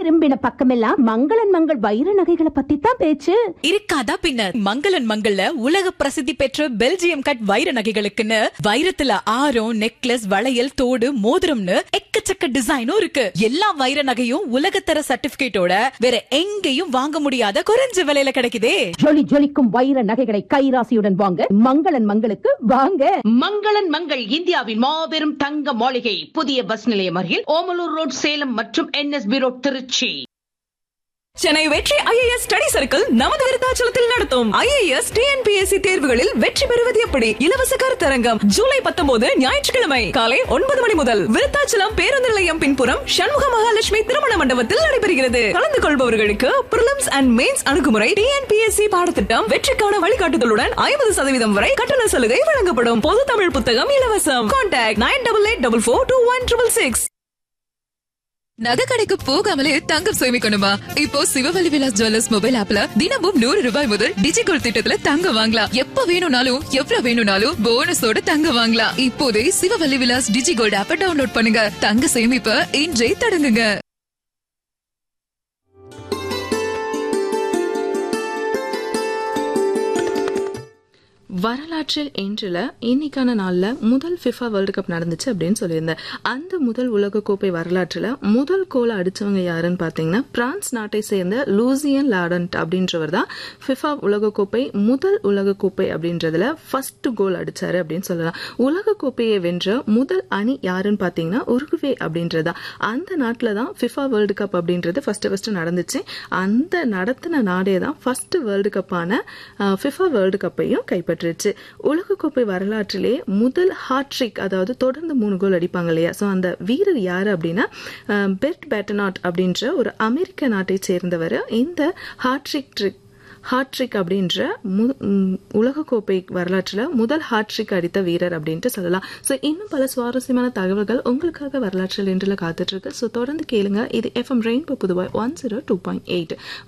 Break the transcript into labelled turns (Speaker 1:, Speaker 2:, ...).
Speaker 1: திரும்பின பக்கமெல்லாம் மங்களன் மங்கள் வைர நகைகளை பத்தி தான் பேச்சு
Speaker 2: இருக்காதா பின்ன மங்களன் மங்கள்ல உலக பிரசித்தி பெற்ற பெல்ஜியம் கட் வைர நகைகளுக்குன்னு வைரத்துல ஆரம் நெக்லஸ் வளையல் தோடு மோதிரம்னு எக்கச்சக்க டிசைனும் இருக்கு எல்லா வைர நகையும் உலகத்தர சர்டிபிகேட்டோட வேற எங்கேயும் வாங்க முடியாத குறைஞ்ச விலையில கிடைக்குதே
Speaker 1: ஜொலி ஜொலிக்கும் வைர நகைகளை கைராசியுடன் வாங்க மங்களன் மங்களுக்கு வாங்க
Speaker 3: மங்களன் மங்கள் இந்தியாவின் மாபெரும் தங்க மாளிகை புதிய பஸ் நிலையம் அருகில் ஓமலூர் ரோட் சேலம் மற்றும் என்எஸ்பி ரோட் திருச்சி
Speaker 4: சென்னை வெற்றி ஐஏஎஸ் ஸ்டடி சர்க்கிள் நமது விருத்தாச்சலத்தில் நடத்தும் ஐஏஎஸ் டிஎன்பிஎஸ்சி தேர்வுகளில் வெற்றி பெறுவது எப்படி இலவச கருத்தரங்கம் ஜூலை பத்தொன்பது ஞாயிற்றுக்கிழமை காலை ஒன்பது மணி முதல் விருத்தாச்சலம் பேருந்து நிலையம் பின்புறம் சண்முக மகாலட்சுமி திருமண மண்டபத்தில் நடைபெறுகிறது கலந்து கொள்பவர்களுக்கு பிரிலிம்ஸ் அண்ட் மெயின்ஸ் அணுகுமுறை டிஎன்பிஎஸ்சி பாடத்திட்டம் வெற்றிக்கான வழிகாட்டுதலுடன் ஐம்பது சதவீதம் வரை கட்டண சலுகை வழங்கப்படும் பொது தமிழ் புத்தகம் இலவசம் contact nine double eight double four two one triple six
Speaker 5: நகை கடைக்கு போகாமலே தங்கம் சேமிக்கணுமா இப்போ சிவவல்லி விலாஸ் ஜுவல்லர்ஸ் மொபைல் ஆப்ல தினமும் நூறு ரூபாய் முதல் டிஜிகோல் திட்டத்துல தங்கம் வாங்கலாம் எப்ப வேணும்னாலும் எவ்வளவு வேணும்னாலும் போனஸோட தங்கம் வாங்கலாம் இப்போதே சிவவல்லி விலாஸ் டிஜிகோல்ட் ஆப்பை டவுன்லோட் பண்ணுங்க தங்க சேமிப்ப இன்றே தொடங்குங்க
Speaker 6: வரலாற்றில் இன்றில் இன்னைக்கான நாளில் முதல் ஃபிஃபா வேர்ல்டு கப் நடந்துச்சு அப்படின்னு சொல்லியிருந்தேன் அந்த முதல் உலகக்கோப்பை வரலாற்றில் முதல் கோலை அடிச்சவங்க யாருன்னு பார்த்தீங்கன்னா பிரான்ஸ் நாட்டை சேர்ந்த லூசியன் லாடன்ட் அப்படின்றவர் தான் ஃபிஃபா உலகக்கோப்பை முதல் உலகக்கோப்பை அப்படின்றதுல ஃபர்ஸ்ட் கோல் அடிச்சாரு அப்படின்னு சொல்லலாம் உலகக்கோப்பையை வென்ற முதல் அணி யாருன்னு பார்த்தீங்கன்னா உருகுவே அப்படின்றது தான் அந்த நாட்டில் தான் ஃபிஃபா வேர்ல்டு கப் அப்படின்றது ஃபர்ஸ்ட் ஃபர்ஸ்ட் நடந்துச்சு அந்த நடத்தின நாடே தான் ஃபர்ஸ்ட் வேர்ல்டு கப்பான ஃபிஃபா வேர்ல்டு கப்பையும் கைப்பற்றிருச்சு உலகக்கோப்பை வரலாற்றிலே முதல் ஹாட்ரிக் அதாவது தொடர்ந்து மூணு கோல் அடிப்பாங்க இல்லையா ஸோ அந்த வீரர் யாரு அப்படின்னா அஹ், பெர்ட் பேட்டனாட் அப்படின்ற ஒரு அமெரிக்க நாட்டை சேர்ந்தவர் இந்த ஹாட்ரிக் ட்ரிக் ஹாட்ரிக் அப்படின்ற மு- ம், உலகக்கோப்பை வரலாற்றில் முதல் ஹாட்ரிக் அடித்த வீரர் அப்படின்ட்டு சொல்லலாம் ஸோ இன்னும் பல சுவாரஸ்யமான தகவல்கள் உங்களுக்காக வரலாற்றில் இன்றில் காத்துட்டு இருக்கு ஸோ தொடர்ந்து கேளுங்க இது FM rainbow Puduvai one zero two point eight